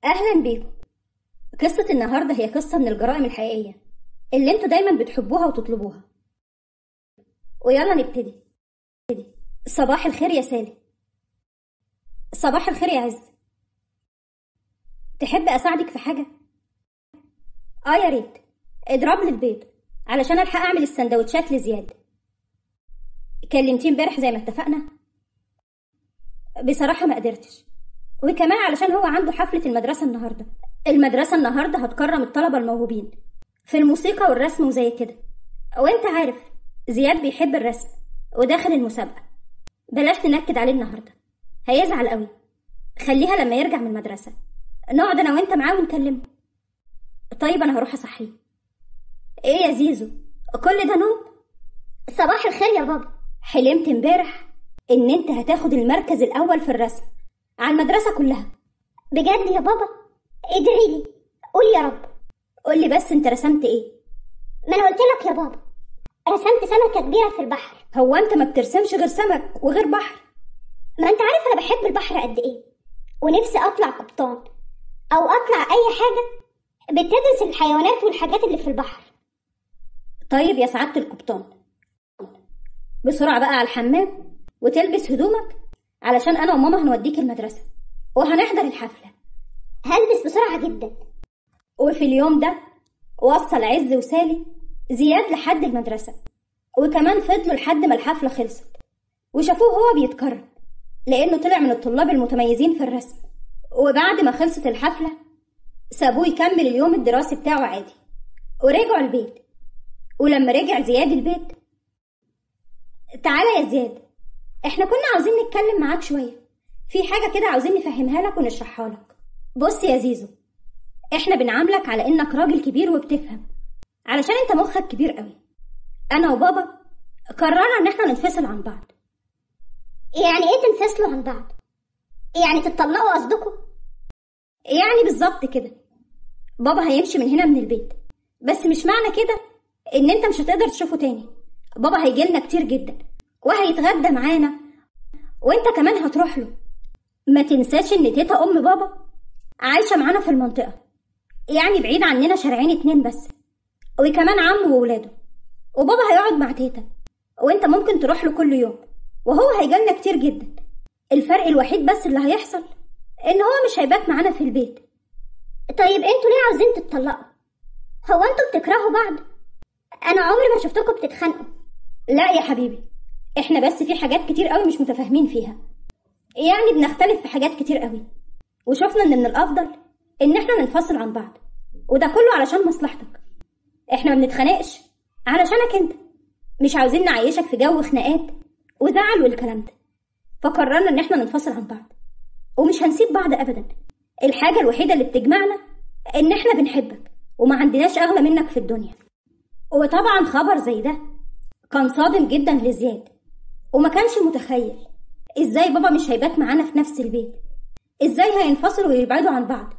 أهلا بيكم قصة النهاردة هي قصة من الجرائم الحقيقية اللي انتوا دايما بتحبوها وتطلبوها ويلا نبتدي صباح الخير يا سالي صباح الخير يا عز تحب أساعدك في حاجة؟ آه يا ريت اضرب لي البيض علشان ألحق أعمل السندوتشات لزياد كلمتيه امبارح زي ما اتفقنا بصراحة ما قدرتش وكمان علشان هو عنده حفلة المدرسة النهاردة المدرسة النهاردة هتكرم الطلبة الموهوبين في الموسيقى والرسم وزي كده وانت عارف زياد بيحب الرسم وداخل المسابقة بلاش ننكد عليه النهاردة هيزعل قوي خليها لما يرجع من المدرسة نقعد انا وانت معاه ونكلمه طيب انا هروح اصحيه ايه يا زيزو كل ده نوم صباح الخير يا بابا حلمت امبارح ان انت هتاخد المركز الاول في الرسم على المدرسة كلها بجد يا بابا ادعي لي قول يا رب قولي بس انت رسمت ايه ما انا قلت لك يا بابا رسمت سمكة كبيرة في البحر هو انت ما بترسمش غير سمك وغير بحر ما انت عارف انا بحب البحر قد ايه ونفسي اطلع قبطان او اطلع اي حاجة بتدرس الحيوانات والحاجات اللي في البحر طيب يا سعادة القبطان بسرعة بقى على الحمام وتلبس هدومك علشان أنا وماما هنوديك المدرسة وهنحضر الحفلة هلبس بسرعة جدا وفي اليوم ده وصل عز وسالي زياد لحد المدرسة وكمان فضلوا لحد ما الحفلة خلصت وشافوه هو بيتكرم لأنه طلع من الطلاب المتميزين في الرسم وبعد ما خلصت الحفلة سابوه يكمل اليوم الدراسي بتاعه عادي ورجعوا البيت ولما رجع زياد البيت تعالى يا زياد احنا كنا عاوزين نتكلم معاك شوية في حاجة كده عاوزين نفهمها لك ونشرحها لك بص يا زيزو احنا بنعاملك على انك راجل كبير وبتفهم علشان انت مخك كبير قوي انا وبابا قررنا ان احنا ننفصل عن بعض يعني ايه تنفصلوا عن بعض يعني تتطلقوا قصدكم يعني بالظبط كده بابا هيمشي من هنا من البيت بس مش معنى كده ان انت مش هتقدر تشوفه تاني بابا هيجيلنا كتير جدا وهيتغدى معانا وانت كمان هتروح له ما تنساش ان تيتا ام بابا عايشه معانا في المنطقه يعني بعيد عننا شارعين اتنين بس وكمان عمه وولاده وبابا هيقعد مع تيتا وانت ممكن تروح له كل يوم وهو هيجيلنا كتير جدا الفرق الوحيد بس اللي هيحصل ان هو مش هيبات معانا في البيت طيب انتوا ليه عاوزين تتطلقوا هو انتوا بتكرهوا بعض انا عمري ما شفتكم بتتخانقوا لا يا حبيبي احنا بس في حاجات كتير قوي مش متفاهمين فيها يعني بنختلف في حاجات كتير قوي وشفنا ان من الافضل ان احنا ننفصل عن بعض وده كله علشان مصلحتك احنا ما بنتخانقش علشانك انت مش عاوزين نعيشك في جو خناقات وزعل والكلام ده فقررنا ان احنا ننفصل عن بعض ومش هنسيب بعض ابدا الحاجه الوحيده اللي بتجمعنا ان احنا بنحبك وما عندناش اغلى منك في الدنيا وطبعا خبر زي ده كان صادم جدا لزياد وما كانش متخيل ازاي بابا مش هيبات معانا في نفس البيت ازاي هينفصلوا ويبعدوا عن بعض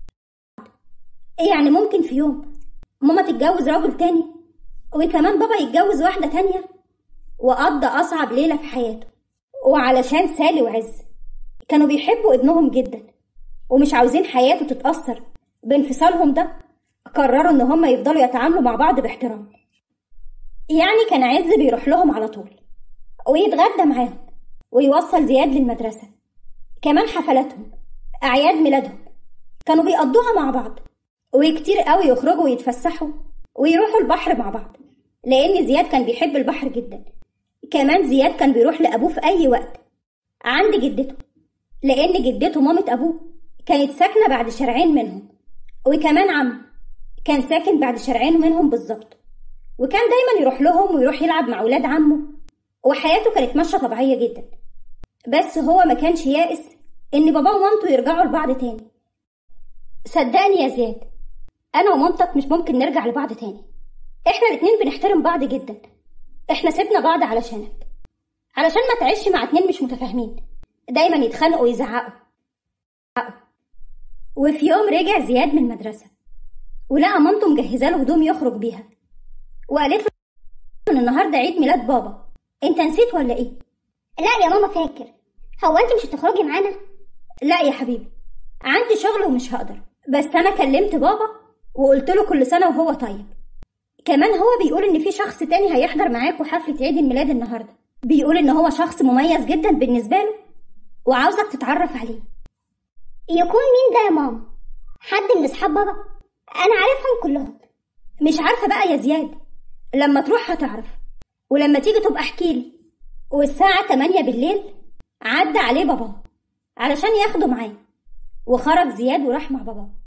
يعني ممكن في يوم ماما تتجوز راجل تاني وكمان بابا يتجوز واحدة تانية وقضى أصعب ليلة في حياته وعلشان سالي وعز كانوا بيحبوا ابنهم جدا ومش عاوزين حياته تتأثر بانفصالهم ده قرروا إن هما يفضلوا يتعاملوا مع بعض باحترام يعني كان عز بيروح لهم على طول ويتغدى معاهم ويوصل زياد للمدرسة كمان حفلاتهم أعياد ميلادهم كانوا بيقضوها مع بعض وكتير قوي يخرجوا ويتفسحوا ويروحوا البحر مع بعض لأن زياد كان بيحب البحر جدا كمان زياد كان بيروح لأبوه في أي وقت عند جدته لأن جدته مامة أبوه كانت ساكنة بعد شارعين منهم وكمان عم كان ساكن بعد شارعين منهم بالظبط وكان دايما يروح لهم ويروح يلعب مع ولاد عمه وحياته كانت ماشية طبيعية جدا بس هو ما كانش يائس إن باباه ومامته يرجعوا لبعض تاني صدقني يا زياد أنا ومامتك مش ممكن نرجع لبعض تاني إحنا الاتنين بنحترم بعض جدا إحنا سيبنا بعض علشانك علشان ما تعيش مع اتنين مش متفاهمين دايما يتخانقوا ويزعقوا وفي يوم رجع زياد من المدرسة ولقى مامته مجهزة له هدوم يخرج بيها وقالت له إن النهاردة عيد ميلاد بابا انت نسيت ولا ايه لا يا ماما فاكر هو انت مش هتخرجي معانا لا يا حبيبي عندي شغل ومش هقدر بس انا كلمت بابا وقلت له كل سنه وهو طيب كمان هو بيقول ان في شخص تاني هيحضر معاكوا حفله عيد الميلاد النهارده بيقول ان هو شخص مميز جدا بالنسبه له وعاوزك تتعرف عليه يكون مين ده يا ماما حد من اصحاب بابا انا عارفهم كلهم مش عارفه بقى يا زياد لما تروح هتعرف ولما تيجي تبقى احكي لي والساعه 8 بالليل عدى عليه بابا علشان ياخده معاه وخرج زياد وراح مع باباه